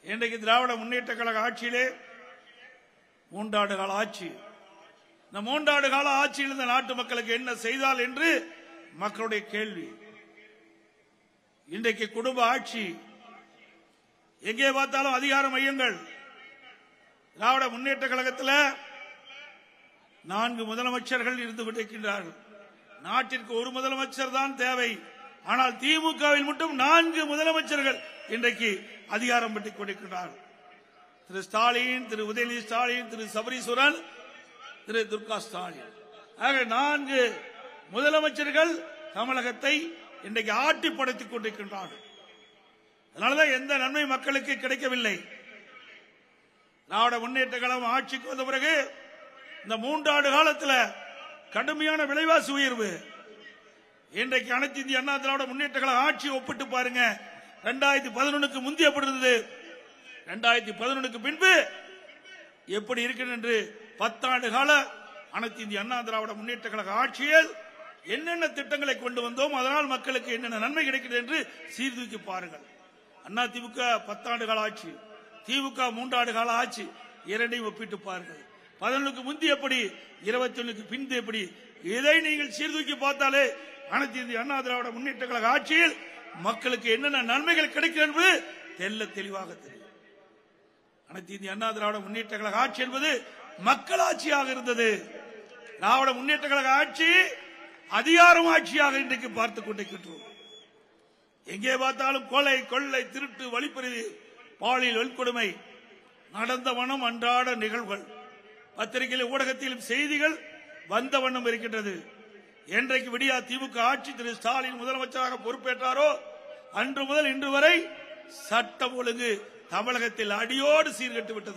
இன்றைக்கு திராவிட முன்னேற்ற கழக ஆட்சியிலே மூன்றாண்டு கால ஆட்சி இந்த மூன்றாண்டு கால ஆட்சியில் இந்த நாட்டு மக்களுக்கு என்ன செய்தால் என்று மக்களுடைய கேள்வி இன்றைக்கு குடும்ப ஆட்சி எங்கே பார்த்தாலும் அதிகார மையங்கள் திராவிட முன்னேற்ற கழகத்தில் நான்கு முதலமைச்சர்கள் இருந்து கொண்டிருக்கின்றார்கள் நாட்டிற்கு ஒரு முதலமைச்சர் தான் தேவை ஆனால் திமுகவில் மட்டும் நான்கு முதலமைச்சர்கள் இன்றைக்கு அதிகாரம் பெற்றுக் கொண்டிருக்கிறார்கள் திரு ஸ்டாலின் திரு உதயநிதி ஸ்டாலின் திரு சபரீஸ்வரன் திரு துர்கா ஸ்டாலின் ஆக நான்கு முதலமைச்சர்கள் தமிழகத்தை இன்றைக்கு ஆட்டி படைத்துக் கொண்டிருக்கின்றார்கள் அதனாலதான் எந்த நன்மை மக்களுக்கு கிடைக்கவில்லை திராவிட முன்னேற்ற கழகம் ஆட்சிக்கு வந்த பிறகு இந்த மூன்றாண்டு காலத்தில் கடுமையான விலைவாசி உயர்வு இன்றைக்கு அனைத்து இந்திய அண்ணா திராவிட முன்னேற்ற கழக ஆட்சி ஒப்பிட்டு பாருங்க ரெண்டாயிரத்தி பதினொன்னுக்கு முந்தி எப்படி இருந்தது ரெண்டாயிரத்தி பதினொன்னுக்கு பின்பு எப்படி இருக்கிறது என்று பத்தாண்டு கால அனைத்து இந்திய அண்ணா திராவிட முன்னேற்ற கழக ஆட்சியில் என்னென்ன திட்டங்களை கொண்டு வந்தோம் அதனால் மக்களுக்கு என்னென்ன நன்மை கிடைக்கிறது என்று சீர்தூக்கி பாருங்கள் அண்ணா திமுக பத்தாண்டு கால ஆட்சி திமுக மூன்றாண்டு கால ஆட்சி இரண்டையும் ஒப்பிட்டு பாருங்கள் பதினொன்றுக்கு முந்தி எப்படி இருபத்தி ஒண்ணுக்கு பின்பு எப்படி இதை நீங்கள் சீர்தூக்கி பார்த்தாலே அனைத்து இந்திய அண்ணா திராவிட முன்னேற்ற கழக ஆட்சியில் மக்களுக்கு என்னென்ன நன்மைகள் கிடைக்கிறது என்பது தெல்ல தெளிவாக தெரியும் அனைத்து இந்திய அண்ணா திராவிட முன்னேற்ற கழக ஆட்சி என்பது மக்களாட்சியாக இருந்தது திராவிட முன்னேற்ற கழக ஆட்சி அதிகாரம் ஆட்சியாக இன்றைக்கு பார்த்துக் கொண்டிருக்கின்றோம் எங்கே பார்த்தாலும் கொலை கொள்ளை திருட்டு வழிப்பறிவு பாலியல் வன்கொடுமை நடந்த வண்ணம் அன்றாட நிகழ்வுகள் பத்திரிகையில் ஊடகத்திலும் செய்திகள் வந்த வண்ணம் இருக்கின்றது என்றைக்கு விடியா திமுக ஆட்சி திரு ஸ்டாலின் முதலமைச்சராக பொறுப்பேற்றாரோ அன்று முதல் இன்று வரை சட்டம் ஒழுங்கு தமிழகத்தில் அடியோடு சீர்கட்டு விட்டது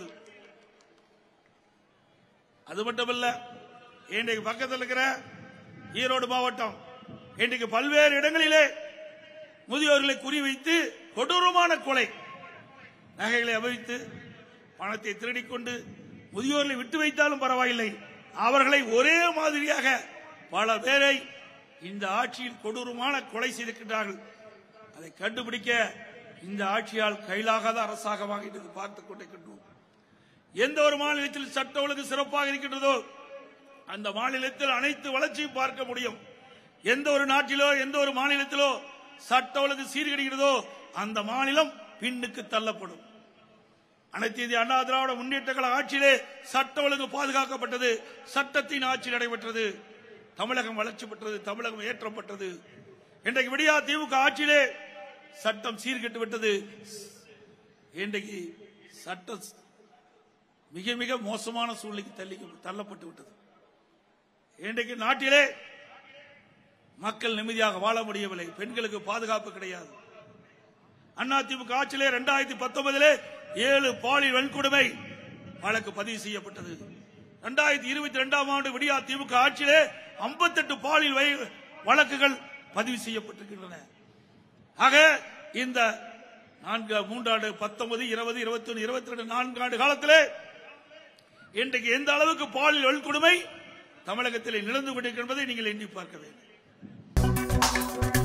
அது மட்டுமல்ல இன்றைக்கு பக்கத்தில் இருக்கிற ஈரோடு மாவட்டம் இன்றைக்கு பல்வேறு இடங்களிலே முதியோர்களை குறிவைத்து கொடூரமான கொலை நகைகளை அபவித்து பணத்தை திருடிக் கொண்டு முதியோர்களை விட்டு வைத்தாலும் பரவாயில்லை அவர்களை ஒரே மாதிரியாக பல பேரை இந்த ஆட்சியில் கொடூரமான கொலை செய்திருக்கின்றார்கள் அதை கண்டுபிடிக்க இந்த ஆட்சியால் கைலாகாத அரசாகமாக இன்றைக்கு பார்த்துக் கொண்டிருக்கின்றோம் எந்த ஒரு மாநிலத்தில் சட்ட ஒழுங்கு சிறப்பாக இருக்கின்றதோ அந்த மாநிலத்தில் அனைத்து வளர்ச்சியும் பார்க்க முடியும் எந்த ஒரு நாட்டிலோ எந்த ஒரு மாநிலத்திலோ சட்ட ஒழுங்கு சீர்கெடுகிறதோ அந்த மாநிலம் பின்னுக்கு தள்ளப்படும் அனைத்து இந்திய அண்ணா திராவிட முன்னேற்ற கழக ஆட்சியிலே சட்ட ஒழுங்கு பாதுகாக்கப்பட்டது சட்டத்தின் ஆட்சி நடைபெற்றது தமிழகம் வளர்ச்சி பெற்றது தமிழகம் ஏற்றப்பட்டது இன்றைக்கு விடியா திமுக ஆட்சியிலே சட்டம் சீர்கெட்டு விட்டது இன்றைக்கு சட்டம் மிக மிக மோசமான சூழ்நிலைக்கு தள்ளி தள்ளப்பட்டு விட்டது இன்றைக்கு நாட்டிலே மக்கள் நிம்மதியாக வாழ முடியவில்லை பெண்களுக்கு பாதுகாப்பு கிடையாது அதிமுக ஆட்சியிலே இரண்டாயிரத்தி பத்தொன்பதிலே ஏழு பாலியல் வன்கொடுமை வழக்கு பதிவு செய்யப்பட்டது இரண்டாயிரத்தி இருபத்தி இரண்டாம் ஆண்டு விடியா திமுக ஆட்சியிலே 58 பாலியல் வய- வழக்குகள் பதிவு செய்யப்பட்டிருக்கின்றன ஆக இந்த நான்கு மூன்றாண்டு பத்தொன்பது இருபது இருபத்தி ஒன்று இருபத்தி ரெண்டு நான்கு ஆண்டு காலத்திலே இன்றைக்கு எந்த அளவுக்கு பாலியல் வன்கொடுமை தமிழகத்தில் நிலந்து கொண்டிருக்கின்றதை நீங்கள் எண்ணி பார்க்க வேண்டும்